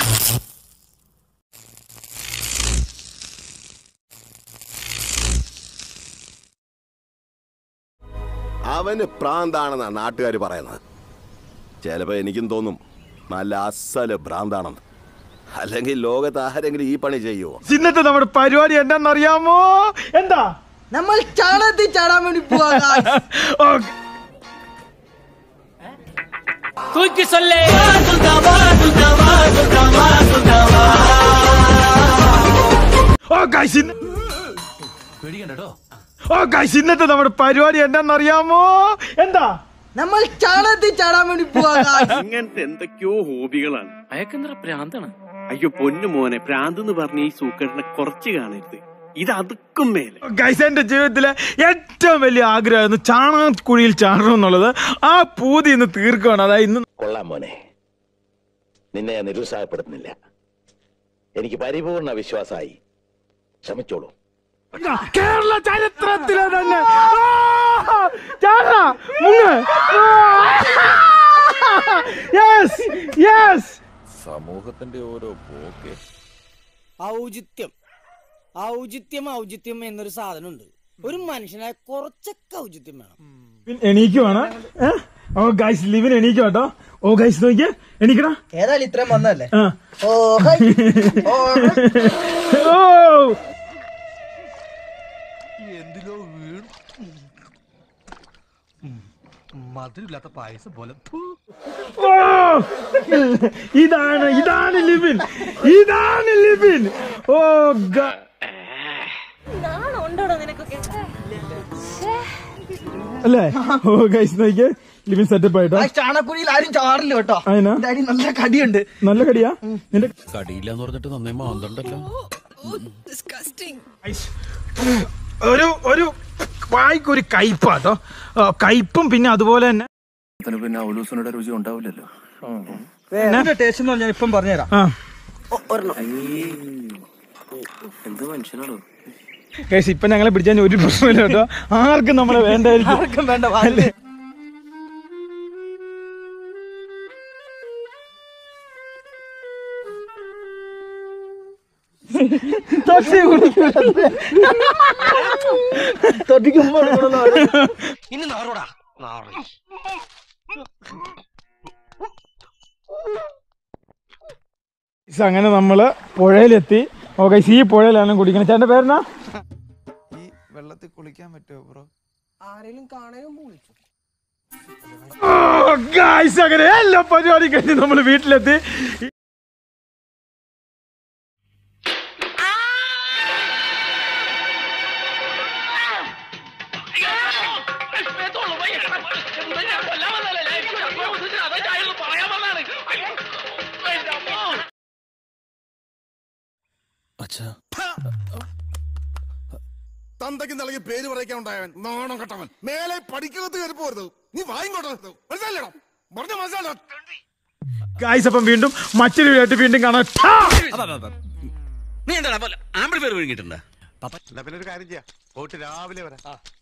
അവന് പ്രാന്താണെന്നാണ് നാട്ടുകാർ പറയുന്നത് ചിലപ്പോ എനിക്കും തോന്നും നല്ല അസല് ഭ്രാന്താണെന്ന് അല്ലെങ്കിൽ ലോകത്ത് ആരെങ്കിലും ഈ പണി ചെയ്യുമോ ഇന്നത്തെ നമ്മുടെ പരിപാടി എന്താണെന്നറിയാമോ എന്താ നമ്മൾ ചാണകത്തിൽ ചാടാൻ വേണ്ടി പോവാ guys. ഓ- தூக்கி சொல்லு ഓ ഗൈസ് ഇന്ന് ഓ ഗൈസ് ഇന്നത്തെ നമ്മുടെ പരിപാടി എന്താണെന്നറിയാമോ എന്താ നമ്മൾ ചാണകത്തിൽ ചാടാൻ വേണ്ടി പോവാ guys. ഇങ്ങനത്തെ എന്തൊക്കെയോ ഹോബികളാണ് അയക്കെന്തറ പ്രാന്താണ് അയ്യോ പൊന്നു മോനെ പ്രാന്ത് എന്ന് പറഞ്ഞ ഈ സൂക്കറിനെ കുറച്ച് കാണരുത് ഇത് അതുക്കും മേലെ ഗൈസ് എന്റെ ജീവിതത്തിലെ ഏറ്റവും വലിയ ആഗ്രഹമായിരുന്നു ചാണകക്കുഴിയിൽ ചാടണം എന്നുള്ളത് ആ പൂതി ഇന്ന് തീർക്കുകയാണ് അതായത് ഇന്ന് കൊള്ളാം മോനെ നിന്നെ ഞാൻ നിരുത്സാഹപ്പെടുത്തുന്നില്ല എനിക്ക് പരിപൂർണ വിശ്വാസമായി ശ്രമിച്ചോളൂ കേരള ചരിത്രത്തിലെ തന്നെ ആ! ചാട, മുങ്ങ്. Yes, yes. ഔചിത്യം ഔചിത്യം ഔചിത്യം എന്നൊരു സാധനമുണ്ട് ഒരു മനുഷ്യനായ കുറച്ചൊക്കെ ഔചിത്യം വേണം ലിവിൻ എണീക്കുവാണ് ഏ? ഓ ഗൈസ് ലിവിൻ എണീക്കും കേട്ടോ ഓ ഗൈസ് നോക്കിയേ എണീക്കടാ ഏതായാലും ഇത്രയും വന്നല്ലേ ആ. ഓ ഹൈ. ഓ, ഹൈ. ഓ ഓ! ഇതാണ് ഇതാണ് ലിബിൻ ഇതാണ് ലിബിൻ ഓ ഗ- അല്ലേ ഓ ഗൈസ് നോക്കിയേ ലിബിൻ സെറ്റപ്പ് ആയിട്ടോ ആ ചാണകക്കുഴിയിൽ ആരും ചാടില്ല കേട്ടോ അതിനാ എന്റെ അടി നല്ല കടിയുണ്ട് നല്ല കടിയാ നിന്റെ കടിയില്ലാന്ന് പറഞ്ഞിട്ട് നന്നേ മാന്തണ്ടല്ലോ Guys, ഒരു ഒരു വായിക്കൊരു കയ്പാട്ടോ ആ, കയ്പും പിന്നെ അതുപോലെ തന്നെ പിന്നെ ഔലൂസിനുടെ രുചി ഉണ്ടാവില്ലല്ലോ ടേസ്റ്റ് എന്ന് പറഞ്ഞാൽ ഇപ്പം പറഞ്ഞുതരാം ആ എന്ത് മനുഷ്യനാണോ ഗൈസ് ഇപ്പൊ ഞങ്ങളെ പിടിച്ചാൽ ഒരു പ്രശ്നമില്ല കേട്ടോ ആർക്കും നമ്മളെ വേണ്ടായിരിക്കും ആർക്കും വേണ്ട വാങ്ങ്. തൊട്ടി കുടിക്കൂല. തൊട്ടിക്കുമ്പോൾ കൊടുക്കണമെന്ന് പറഞ്ഞു. ഇനി നാറോടാ നാറി ഗൈസ്, അങ്ങനെ നമ്മള് പുഴയിലെത്തി ഓ ഗൈസ് ഈ പുഴയിലാണ് കുടിക്കുന്നത് ചേട്ടന്റെ പേരെന്നാ ഈ വെള്ളത്തിൽ കുളിക്കാൻ പറ്റുമോ ബ്രോ ആരെങ്കിലും കാണാനും വിളിച്ചു ഓ ഗൈസ് അങ്ങനെ എല്ലാ പരിപാടി കഴിഞ്ഞ് നമ്മൾ വീട്ടിലെത്തി അച്ഛാ തന്തയ്ക്ക് നൽകി പേര് പറയിക്കാൻ ഉണ്ടായവൻ നാണം കെട്ടവൻ മേലെ പഠിക്കകത്ത് കയറി പോരുത് നീ വായിക്കോട്ടെ മനസ്സിലായില്ലടാ പറഞ്ഞ മനസ്സിലായോ ഗൈസ് അപ്പം വീണ്ടും മറ്റൊരു വീഡിയോ ആയിട്ട് വീണ്ടും കാണാം ടാ! നീ എന്താ ആംബിൾ പേര് വിഴുങ്ങിയിട്ടുണ്ടോ എന്നാ പിന്നെ ഒരു കാര്യം ചെയ്യാം പോയിട്ട് രാവിലെ വരാം